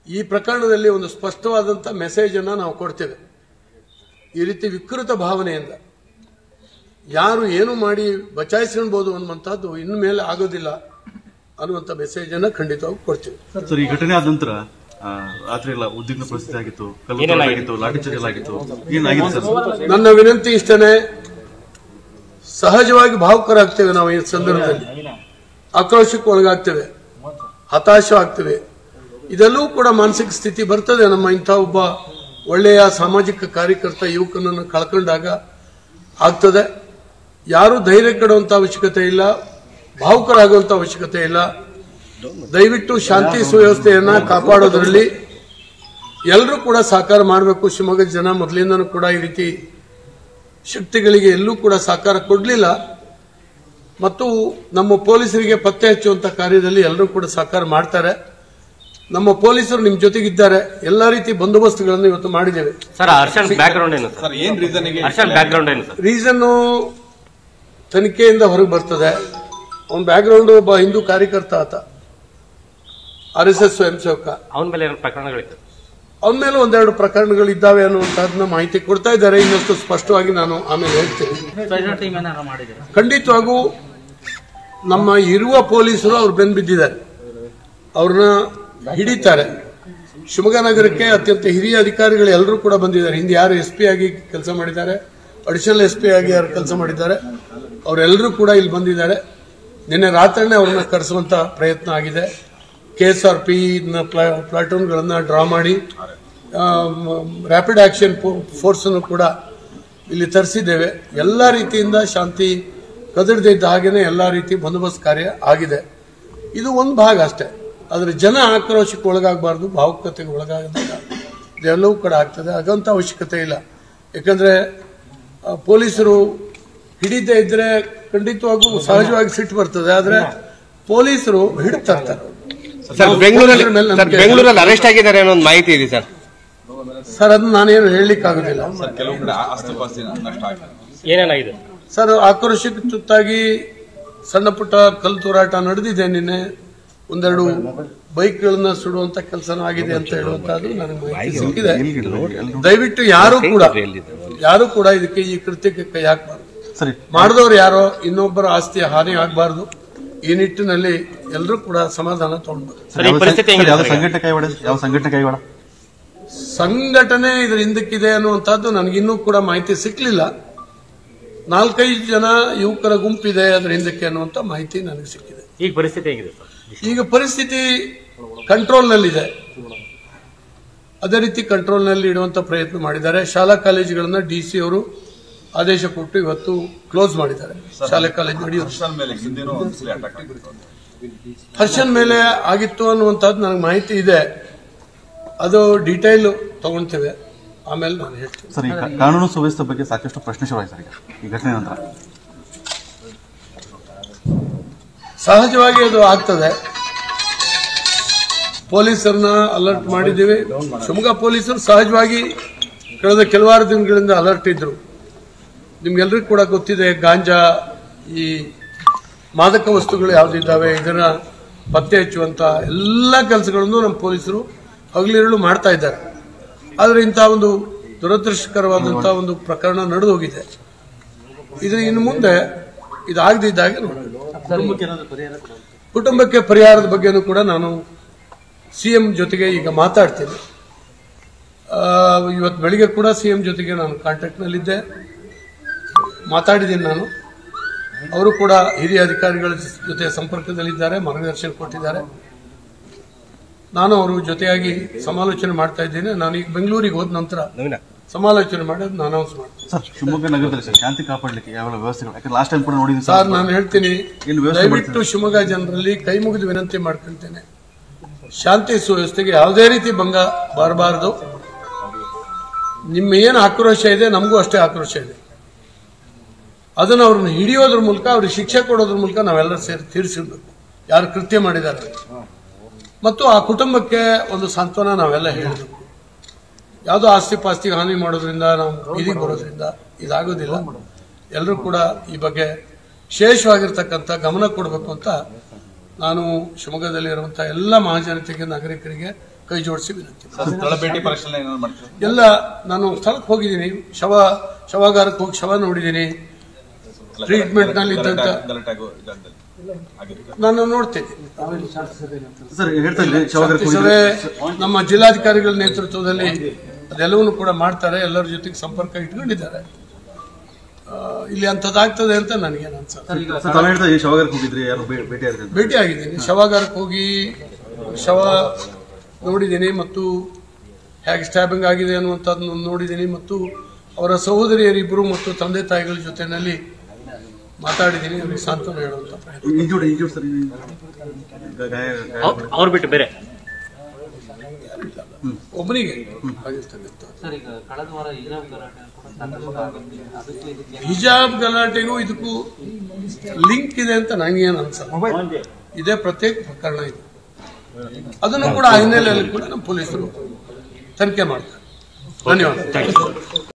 ಈ ಪ್ರಕರಣದಲ್ಲಿ ಒಂದು ಸ್ಪಷ್ಟವಾದಂಥ ಮೆಸೇಜನ್ನು ನಾವು ಕೊಡ್ತೇವೆ ಈ ರೀತಿ ವಿಕೃತ ಭಾವನೆಯಿಂದ ಯಾರು ಏನು ಮಾಡಿ ಬಚಾಯಿಸ್ಕೊಳ್ಬೋದು ಅನ್ನುವಂಥದ್ದು ಇನ್ನು ಮೇಲೆ ಆಗೋದಿಲ್ಲ ಅನ್ನುವಂಥ ಮೆಸೇಜನ್ನು ಖಂಡಿತವಾಗಿ ಕೊಡ್ತೀವಿ ಸರ್ ಈ ಘಟನೆ ಆದ ನಂತರ ಆ, ರಾತ್ರಿ ಎಲ್ಲ ಉದ್ವಿಗ್ನ ಪರಿಸ್ಥಿತಿ ಆಗಿತ್ತು ಕಲ್ಲು ಆಗಿತ್ತು ಲಾಠಿ ಚಾರ್ಜ್ ಆಗಿತ್ತು ಏನಾಗಿತ್ತು ಸರ್ ನನ್ನ ವಿನಂತಿ ಇಷ್ಟನೇ ಸಹಜವಾಗಿ ಭಾವುಕರಾಗ್ತೇವೆ ನಾವು ಈ ಸಂದರ್ಭದಲ್ಲಿ ಆಕ್ರೋಶಕ್ಕೆ ಒಳಗಾಗ್ತೇವೆ ಹತಾಶ ಆಗ್ತೇವೆ ಇದೆಲ್ಲವೂ ಕೂಡ ಮಾನಸಿಕ ಸ್ಥಿತಿ ಬರ್ತದೆ ನಮ್ಮ ಇಂಥ ಒಬ್ಬ ಒಳ್ಳೆಯ ಸಾಮಾಜಿಕ ಕಾರ್ಯಕರ್ತ ಯುವಕನನ್ನು ಕಳ್ಕೊಂಡಾಗ ಆಗ್ತದೆ ಯಾರು ಧೈರ್ಯ ಕೆಡುವಂತ ಅವಶ್ಯಕತೆ ಇಲ್ಲ ಭಾವುಕರಾಗುವಂತ ಅವಶ್ಯಕತೆ ಇಲ್ಲ ದಯವಿಟ್ಟು ಶಾಂತಿ ಸುವ್ಯವಸ್ಥೆಯನ್ನ ಕಾಪಾಡೋದ್ರಲ್ಲಿ ಎಲ್ಲರೂ ಕೂಡ ಸಹಕಾರ ಮಾಡಬೇಕು ಶಿವಮೊಗ್ಗ ಜನ ಮೊದಲಿಂದನೂ ಕೂಡ ಈ ರೀತಿ ಶಕ್ತಿಗಳಿಗೆ ಎಲ್ಲೂ ಕೂಡ ಸಹಕಾರ ಕೊಡಲಿಲ್ಲ ಮತ್ತು ನಮ್ಮ ಪೊಲೀಸರಿಗೆ ಪತ್ತೆ ಹಚ್ಚುವಂತ ಕಾರ್ಯದಲ್ಲಿ ಎಲ್ಲರೂ ಕೂಡ ಸಹಕಾರ ಮಾಡ್ತಾರೆ ನಮ್ಮ ಪೊಲೀಸರು ನಿಮ್ಮ ಜೊತೆಗಿದ್ದಾರೆ ಎಲ್ಲ ರೀತಿ ಬಂದೋಬಸ್ತುಗಳನ್ನು ಇವತ್ತು ಮಾಡಿದ್ದೇವೆ ಸರ್ ಹರ್ಷನ್ ಬ್ಯಾಕ್ ಗ್ರೌಂಡ್ ಏನು ಸರ್ ಸರ್ ಏನ್ ರೀಸನ್ಗೆ ಹರ್ಷನ್ ಬ್ಯಾಕ್ ಗ್ರೌಂಡ್ ಏನು ಸರ್ ರೀಸನ್ನು ತನಿಖೆಯಿಂದ ಹೊರಗೆ ಬರ್ತದೆ ಅವನ ಬ್ಯಾಕ್ಗ್ರೌಂಡ್ ಒಬ್ಬ ಹಿಂದೂ ಕಾರ್ಯಕರ್ತ ಆತ ಆರ್ ಎಸ್ ಎಸ್ ಸ್ವಯಂ ಸೇವಕ ಅವನ ಮೇಲೆ ಏನು ಪ್ರಕರಣಗಳಿತ್ತು ಅವನ ಮೇಲೆ ಒಂದೆರಡು ಪ್ರಕರಣಗಳು ಇದ್ದಾವೆ ಅನ್ನುವಂಥದ್ದನ್ನ ಮಾಹಿತಿ ಕೊಡ್ತಾ ಇದ್ದಾರೆ ಇನ್ನಷ್ಟು ಸ್ಪಷ್ಟವಾಗಿ ನಾನು ಆಮೇಲೆ ಹೇಳ್ತೇನೆ ಖಂಡಿತವಾಗೂ ನಮ್ಮ ಇರುವ ಪೊಲೀಸರು ಅವ್ರು ಬೆನ್ ಬಿದ್ದಿದ್ದಾರೆ ಅವ್ರನ್ನ ಹಿಡಿತಾರೆ ಶಿವಮೊಗ್ಗ ನಗರಕ್ಕೆ ಅತ್ಯಂತ ಹಿರಿಯ ಅಧಿಕಾರಿಗಳು ಎಲ್ಲರೂ ಕೂಡ ಬಂದಿದ್ದಾರೆ ಹಿಂದೆ ಯಾರು ಎಸ್ ಪಿ ಆಗಿ ಕೆಲಸ ಮಾಡಿದ್ದಾರೆ ಅಡಿಷನಲ್ ಎಸ್ ಪಿ ಆಗಿ ಯಾರು ಕೆಲಸ ಮಾಡಿದ್ದಾರೆ ಅವರೆಲ್ಲರೂ ಕೂಡ ಇಲ್ಲಿ ಬಂದಿದ್ದಾರೆ ನಿನ್ನೆ ರಾತ್ರಿನೇ ಅವ್ರನ್ನ ಕರೆಸುವಂತ ಪ್ರಯತ್ನ ಆಗಿದೆ ಕೆ ಎಸ್ ಆರ್ ಪಿ ಪ್ಲಾಟೂನ್ಗಳನ್ನು ಡ್ರಾ ಮಾಡಿ ರ್ಯಾಪಿಡ್ ಆಕ್ಷನ್ ಫೋರ್ಸನ್ನು ಕೂಡ ಇಲ್ಲಿ ತರಿಸಿದ್ದೇವೆ ಎಲ್ಲ ರೀತಿಯಿಂದ ಶಾಂತಿ ಕದಡದಿದ್ದ ಹಾಗೇನೆ ಎಲ್ಲ ರೀತಿ ಬಂದೋಬಸ್ತ್ ಕಾರ್ಯ ಆಗಿದೆ ಇದು ಒಂದು ಭಾಗ ಅಷ್ಟೇ ಆದರೆ ಜನ ಆಕ್ರೋಶಕ್ಕೆ ಒಳಗಾಗಬಾರ್ದು ಭಾವುಕತೆಗೆ ಒಳಗಾಗದಾಗ ಇದೆಲ್ಲವೂ ಕೂಡ ಆಗ್ತದೆ ಅದಂತ ಅವಶ್ಯಕತೆ ಇಲ್ಲ ಯಾಕಂದ್ರೆ ಆ, ಪೊಲೀಸರು ಹಿಡಿದೇ ಇದ್ರೆ ಖಂಡಿತವಾಗೂ ಸಹಜವಾಗಿ ಸಿಟ್ಟು ಬರ್ತದೆ ಆದ್ರೆ ಪೊಲೀಸರು ಹಿಡಿತಾರೆ ಸರ್ ಬೆಂಗಳೂರಲ್ಲಿ ಪೊಲೀಸರ ಮೇಲೆ ಸರ್ ನಂಬಿಕೆ ಇದೆ. ಬೆಂಗಳೂರಲ್ಲಿ ಅರೆಸ್ಟ್ ಆಗಿದ್ದಾರೆ ಅನ್ನೋ ಒಂದು ಮಾಹಿತಿ ಇದೆ ಸರ್ ಸರ್ ಅದನ್ನ ನಾನೇನು ಹೇಳಲಿಕ್ಕೆ ಆಗೋದಿಲ್ಲ ಸರ್ ಕೆಲವು ಕಡೆ ಆಸ್ತಿ ಪಾಸ್ತಿ ನಷ್ಟ ಆಗಿದೆ ಏನೇನಾಗಿದೆ ಸರ್ ಆಕ್ರೋಶಕ್ಕೆ ತುತ್ತಾಗಿ ಸಣ್ಣ ಪುಟ್ಟ ಕಲ್ಲು ತೂರಾಟ ನಡೆದಿದೆ ನಿನ್ನೆ ಒಂದೆರಡು ಬೈಕ್ಗಳನ್ನ ಸುಡುವಂತ ಕೆಲಸನೂ ಆಗಿದೆ ಅಂತ ಹೇಳುವಂತದ್ದು ನನಗೆ ಮಾಹಿತಿ ಸಿಕ್ಕಿದೆ ದಯವಿಟ್ಟು ಯಾರು ಕೂಡ ಯಾರು ಕೂಡ ಇದಕ್ಕೆ ಈ ಕೃತ್ಯಕ್ಕೆ ಕೈ ಹಾಕಬಾರ್ದು ಸರಿ ಮಾಡಿದವರು ಯಾರೋ ಇನ್ನೊಬ್ಬರ ಆಸ್ತಿಯ ಹಾನಿ ಆಗಬಾರ್ದು ಈ ನಿಟ್ಟಿನಲ್ಲಿ ಎಲ್ಲರೂ ಕೂಡ ಸಮಾಧಾನ ತಗೊಂಡ್ಬಾರ್ದು ಸರ್ ಈ ಪರಿಸ್ಥಿತಿ ಸರ್, ಯಾವ ಹೆಂಗಿದೆ ಸಂಘಟನೆ ಕೈವಾಡ ಯಾವ ಸಂಘಟನೆ ಕೈವಾಡ ಸಂಘಟನೆ ಇದ್ರ ಹಿಂದಕ್ಕಿದೆ ಅನ್ನುವಂಥದ್ದು ನನಗಿನ್ನೂ ಕೂಡ ಮಾಹಿತಿ ಸಿಕ್ಕಲಿಲ್ಲ ನಾಲ್ಕೈದು ಜನ ಯುವಕರ ಗುಂಪಿದೆ ಅದ್ರ ಹಿಂದಕ್ಕೆ ಅನ್ನುವಂಥ ಮಾಹಿತಿ ನನಗೆ ಸಿಕ್ಕಿದೆ ಈಗ ಪರಿಸ್ಥಿತಿ ಹೇಗಿದೆ ಸರ್ ಈಗ ಪರಿಸ್ಥಿತಿ ಕಂಟ್ರೋಲ್ನಲ್ಲಿದೆ ಅದೇ ರೀತಿ ಕಂಟ್ರೋಲ್ನಲ್ಲಿ ಇಡುವಂತ ಪ್ರಯತ್ನ ಮಾಡಿದ್ದಾರೆ ಶಾಲಾ ಕಾಲೇಜುಗಳನ್ನ ಡಿ ಸಿ ಅವರು ಆದೇಶ ಕೊಟ್ಟು ಇವತ್ತು ಕ್ಲೋಸ್ ಮಾಡಿದ್ದಾರೆ ಶಾಲೆ ಕಾಲೇಜು ನಡೆಯೋದು ಹರ್ಷನ್ ಮೇಲೆ ಹಿಂದೆನೂ ಒಂದ್ಸಲಿ ಅಟ್ಯಾಕ್ ಆಗಿತ್ತು ಹರ್ಷನ್ ಮೇಲೆ ಆಗಿತ್ತು ಅನ್ನುವಂಥದ್ದು ನನಗೆ ಮಾಹಿತಿ ಇದೆ ಅದು ಡೀಟೇಲ್ ತಗೊಳ್ತೇವೆ ಆಮೇಲೆ ನಾನು ಹೇಳ್ತೀನಿ ಸರ್ ಈ ಕಾ- ಕಾನೂನು ಸುವ್ಯವಸ್ಥೆ ಬಗ್ಗೆ ಸಾಕಷ್ಟು ಪ್ರಶ್ನೆ ಶುರುವಾಗಿದೆ ಸರ್ ಈಗ ಈ ಘಟನೆ ನಂತರ ಸಹಜವಾಗಿ ಅದು ಆಗ್ತದೆ ಪೊಲೀಸರನ್ನ ಅಲರ್ಟ್ ಮಾಡಿದ್ದೀವಿ ಶಿವಮೊಗ್ಗ ಪೊಲೀಸರು ಸಹಜವಾಗಿ ಕಳೆದ ಕೆಲವಾರು ದಿನಗಳಿಂದ ಅಲರ್ಟ್ ಇದ್ರು ನಿಮ್ಗೆಲ್ರಿಗೂ ಕೂಡ ಗೊತ್ತಿದೆ ಗಾಂಜಾ ಈ ಮಾದಕ ವಸ್ತುಗಳು ಯಾವ್ದಿದ್ದಾವೆ ಇದನ್ನ ಪತ್ತೆ ಹಚ್ಚುವಂತ ಎಲ್ಲ ಕೆಲಸಗಳನ್ನು ನಮ್ಮ ಪೊಲೀಸರು ಹಗಲಿರುಳು ಮಾಡ್ತಾ ಇದ್ದಾರೆ ಆದರೆ ಇಂಥ ಒಂದು ದುರದೃಷ್ಟಕರವಾದಂಥ ಒಂದು ಪ್ರಕರಣ ನಡೆದು ಹೋಗಿದೆ ಇದು ಇನ್ನು ಮುಂದೆ ಇದಾಗದಿದ್ದಾಗೆ ನೋಡಿ ಕುಟುಂಬಕ್ಕೆ ಪರಿಹಾರದ ಬಗ್ಗೆನೂ ಕೂಡ ನಾನು ಸಿಎಂ ಜೊತೆಗೆ ಈಗ ಮಾತಾಡ್ತೀನಿ ಆ, ಇವತ್ತು ಬೆಳಿಗ್ಗೆ ಕೂಡ ಸಿಎಂ ಜೊತೆಗೆ ನಾನು ಕಾಂಟ್ಯಾಕ್ಟ್ನಲ್ಲಿದ್ದೆ ಮಾತಾಡಿದ್ದೀನಿ ನಾನು ಅವರು ಕೂಡ ಹಿರಿಯ ಅಧಿಕಾರಿಗಳ ಜೊತೆ ಸಂಪರ್ಕದಲ್ಲಿದ್ದಾರೆ ಮಾರ್ಗದರ್ಶನ ಕೊಟ್ಟಿದ್ದಾರೆ ನಾನು ಅವರು ಜೊತೆಯಾಗಿ ಸಮಾಲೋಚನೆ ಮಾಡ್ತಾ ಇದ್ದೇನೆ ನಾನು ಈಗ ಬೆಂಗಳೂರಿಗೆ ಹೋದ ನಂತರ ಸಮಾಲೋಚನೆ ಮಾಡಿ ಅದನ್ನ ಅನೌನ್ಸ್ ಮಾಡ್ತೀನಿ ಸರ್ ಶಿವಮೊಗ್ಗ ನಗರದಲ್ಲಿ ಸರ್ ಶಾಂತಿ ಕಾಪಾಡಲಿಕ್ಕೆ ಯಾವ ವ್ಯವಸ್ಥೆಗಳು ಯಾಕಂದ್ರೆ ಲಾಸ್ಟ್ ಟೈಮ್ ಕೂಡ ನೋಡಿದ್ವಿ ಸರ್ ಸರ್ ನಾನು ಹೇಳ್ತೀನಿ ಏನು ವ್ಯವಸ್ಥೆ ದಯವಿಟ್ಟು ಶಿವಮೊಗ್ಗ ಜನರಲ್ಲಿ ಕೈ ಮುಗಿದು ವಿನಂತಿ ಮಾಡ್ಕೊಳ್ತೇನೆ ಶಾಂತಿ ಸುವ್ಯವಸ್ಥೆಗೆ ಯಾವುದೇ ರೀತಿ ಭಂಗ ಬರಬಾರದು ನಿಮ್ಮ ಏನು ಆಕ್ರೋಶ ಇದೆ ನಮಗೂ ಅಷ್ಟೇ ಆಕ್ರೋಶ ಇದೆ ಅದನ್ನು ಅವ್ರನ್ನ ಹಿಡಿಯೋದ್ರ ಮೂಲಕ ಅವ್ರಿಗೆ ಶಿಕ್ಷೆ ಕೊಡೋದ್ರ ಮೂಲಕ ನಾವೆಲ್ಲರೂ ಸೇರಿ ತೀರಿಸಿಡ್ಬೇಕು ಯಾರು ಕೃತ್ಯ ಮಾಡಿದ್ದಾರೆ ಮತ್ತು ಆ ಕುಟುಂಬಕ್ಕೆ ಒಂದು ಸಾಂತ್ವನ ನಾವೆಲ್ಲ ಹೇಳಬೇಕು ಯಾವುದೋ ಆಸ್ತಿ ಪಾಸ್ತಿಗೆ ಹಾನಿ ಮಾಡೋದ್ರಿಂದ ನಾವು ಬೀದಿಗೆ ಬರೋದ್ರಿಂದ ಇದಾಗೋದಿಲ್ಲ ಎಲ್ಲರೂ ಕೂಡ ಈ ಬಗ್ಗೆ ವಿಶೇಷವಾಗಿರ್ತಕ್ಕಂಥ ಗಮನ ಕೊಡಬೇಕು ಅಂತ ನಾನು ಶಿವಮೊಗ್ಗದಲ್ಲಿರುವಂಥ ಎಲ್ಲ ಮಹಾಜನತೆಗೆ ನಾಗರಿಕರಿಗೆ ಕೈ ಜೋಡಿಸಿ ವಿನಂತಿ ಸರ್, ಸ್ಥಳ ಭೇಟಿ ಪರಿಶೀಲನೆ ಏನಾದ್ರು ಮಾಡ್ತೀರಾ ಎಲ್ಲ ನಾನು ಸ್ಥಳಕ್ಕೆ ಹೋಗಿದ್ದೀನಿ ಶವ ಶವಾಗಾರಕ್ಕೆ ಹೋಗಿ ಶವ ನೋಡಿದ್ದೀನಿ Treatment ನಲ್ಲಿ ಇದ್ದಂತ- ಗಲಾಟೆ ಆಗೋ ಜಾಗದಲ್ಲಿ ಆಗಿರುತ್ತೆ ನಾನು ನೋಡ್ತೇನೆ ಸರ್ ಹೇಳ್ತಾ ಇದ್ದೆ ಶವಗಾರಕ್ಕೆ ಸಭೆ ಹೋಗಿದ್ರೆ ನಮ್ಮ ಜಿಲ್ಲಾಧಿಕಾರಿಗಳ ನೇತೃತ್ವದಲ್ಲಿ ಅದೆಲ್ಲವನ್ನು ಕೂಡ ಮಾಡ್ತಾರೆ ಎಲ್ಲರ ಜೊತೆಗೆ ಸಂಪರ್ಕ ಇಟ್ಕೊಂಡಿದ್ದಾರೆ ಆ, ಇಲ್ಲಿ ಅಂಥದ್ದಾಗ್ತದೆ ಅಂತ ನನಗೇನು ಅನ್ಸಲ್ಲ ಸರ್ ತಾವು ಹೇಳ್ತಾ ಇದ್ದೀವಿ ಶವಗಾರಕ್ಕೆ ಹೋಗಿದ್ರಿ ಯಾರು ಭೇ- ಭೇಟಿ ಆಗಿದ್ರೆ ಅಂತ. ಭೇಟಿ ಆಗಿದ್ದೀನಿ ಶವಾಗಾರಕ್ಕೆ ಹೋಗಿ ಶವ ನೋಡಿದ್ದೀನಿ ಮತ್ತು ಹೇಗೆ ಸ್ಟ್ಯಾಬಿಂಗ್ ಆಗಿದೆ ಅನ್ನುವಂಥದ್ದನ್ನು ನೋಡಿದ್ದೀನಿ ಮತ್ತು ಅವರ ಸಹೋದರಿಯರಿಬ್ಬರು ಮತ್ತು ತಂದೆ ತಾಯಿಗಳ ಜೊತೆಯಲ್ಲಿ ಮಾತಾಡಿದ್ದೀನಿ ಅವರಿಗೆ ಸಾಂತ್ವನ ಹೇಳುವಂಥ ಪ್ರಯತ್ನ ಇಂಜೂರ್ಡ್ ಇಂಜೂರ್ಡ್ ಸರ್ ಗಾಯ ಗಾಯ- ಅವ್ರು ಬಿಟ್ಟು ಬೇರೆ ಒಬ್ಬನಿಗೆ ಆಗಿರ್ತಕ್ಕಂಥ ಸರ್ ಈಗ ಕಳೆದ ವಾರ ಹಿಜಾಬ್ ಗಲಾಟೆ ಕೂಡ ಸಾಕಷ್ಟು ಆಗಿತ್ತು ಅದಕ್ಕೂ ಇದಕ್ಕೆ ಹಿಜಾಬ್ ಗಲಾಟೆಗೂ ಇದಕ್ಕೂ ಲಿಂಕ್ ಇದೆ ಅಂತ ನನಗೇನು ಅನ್ಸಲ್ಲ ಇದೇ ಪ್ರತ್ಯೇಕ ಪ್ರಕರಣ ಇದು ಅದನ್ನು ಕೂಡ ಆ ಹಿನ್ನೆಲೆಯಲ್ಲಿ ಕೂಡ ನಮ್ಮ ಪೊಲೀಸರು ತನಿಖೆ ಮಾಡ್ತಾರೆ ಧನ್ಯವಾದ